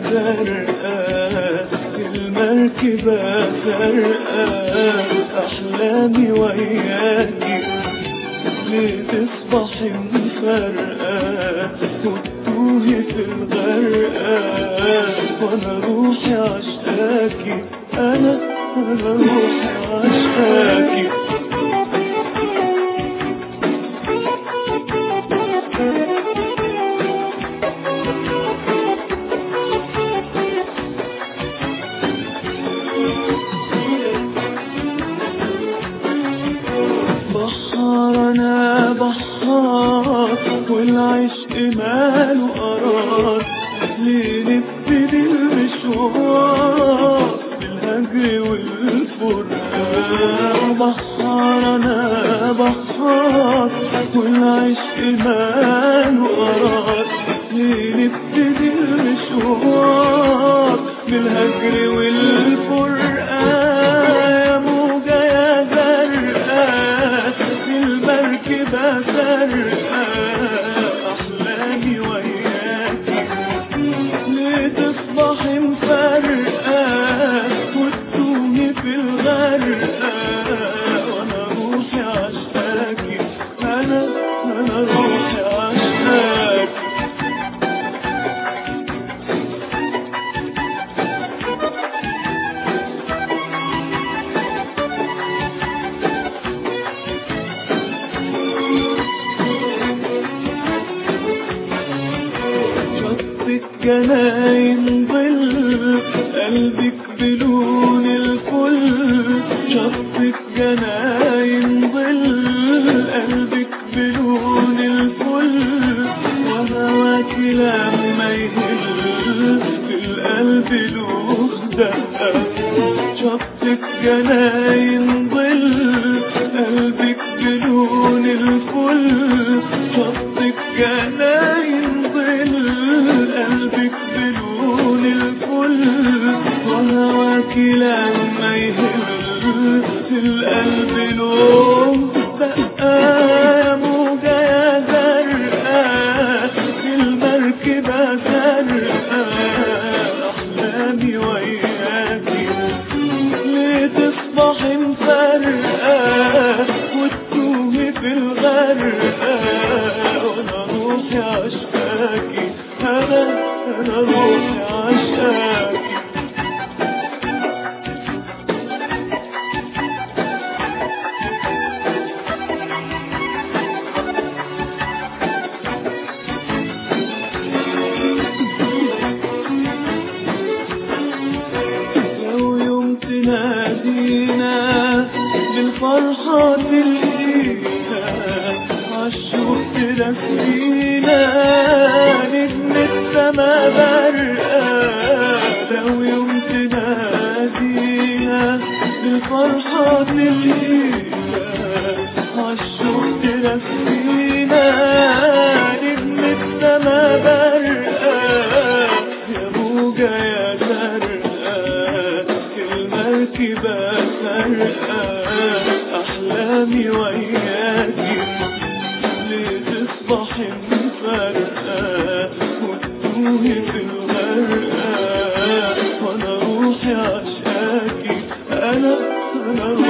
زرقاء المركبة زرقاء أحلامي وياكي ليه تصبحي مفرقة وتتوهي في الغرقة وأنا روحي عشقاكي أنا أنا روحي عشقاكي بحار انا بحار والعشق ماله قرار ليه نبتدي المشوار بالهجر والفرقان بحار انا بحار والعشق ماله قرار ليه نبتدي المشوار بالهجر والفرقان يا موجة يا زرقاء في المركبة زرقاء أحلامي وياكي ليه تصبحي مفرقة وتتوهي في الغرقة وأنا روحي عشقاكي أنا أنا روحي عشقاكي شطك جناين ظل قلبك بلون الفل شطك جناين ظل قلبك بلون الفل وهواك لما يهل في القلب له دقة شطك جناين ظل قلبك بلون الفل شطك جناين ظل قلبك بلون الفل وهواك لما يهل في القلب له دقة يا موجة يا زرقاء في المركبة زرقاء أحلامي وياكي ليه تصبحي مفرقة وتتوهي في الغرقة وأنا روحي عشقاكي أنا أنا روحي عشقاكي لو يوم تنادينا بالفرحة تلقينا عالشوق تلفينا نجم السما برقة لو يوم تنادينا بالفرحة تلقينا عالشوق تلفينا نجم السما برقة يا موجة يا زرقاء المركبة زرقاء أحلامي وياكي ليه تصبحي مفرقة وتتوهي في الغرقة وأنا روحي عشقاكي أنا أنا روحي